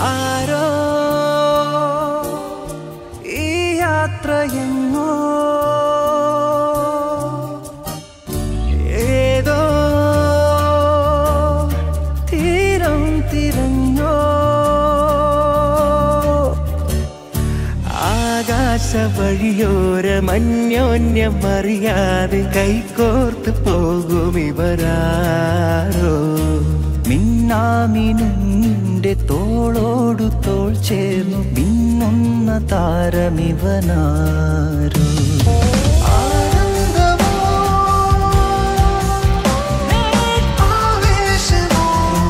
ആരോ ഈ യാത്രയെങ്ങോ ഏതോ തീരം തിരഞ്ഞോ ആകാശ വഴിയോര മന്യോന്യം അറിയാതെ കൈകോർത്ത് പോകും ഇവരാരോ മിന്നാമിനുന്റെ തോളോടു തോൾ ചേർന്നു മിന്നുന്ന താരമിവനാരോ ആനന്ദമോ ആവേശമോ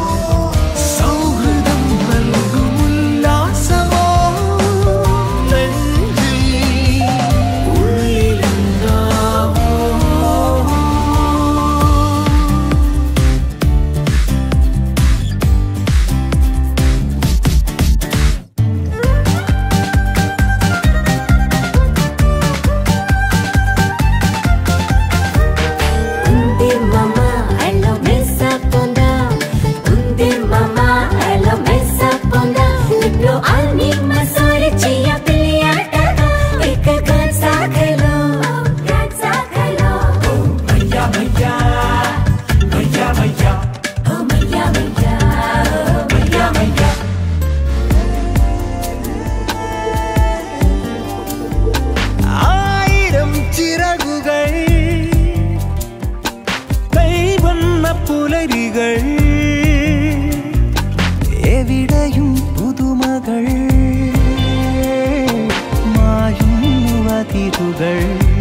സൗഹൃദം നൽകും ഉല്ലാസമോ നെഞ്ചിൽ ഉള്ളിലുണ്ടാവോ Undir mama, hello mesa ponda. Undir mama, hello mesa ponda. Niplo almi masori chia piliata. Ek gansa khelo, gansa khelo. Oh maya maya, maya maya. Oh maya maya, maya maya. ആയിരം ചിറകുകൾ കൈവന്ന പുലരികൾ എവിടെയും പുതുമകൾ മായുന്നതിരുകൾ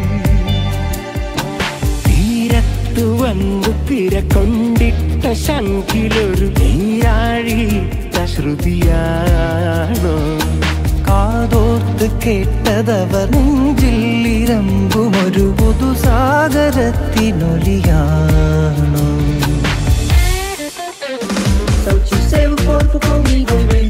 തീരത്തു വന്നു തിരക്കൊണ്ടിട്ട ശംഖിലൊരു നീരാഴിത്ത ശ്രുതിയാണോ കാതോർത്ത് കേട്ടതവർ നെഞ്ചിൽ ഇരമ്പുമൊരു പുതുസാഗരത്തിനൊലിയാണോ So te sei o corpo comigo, vem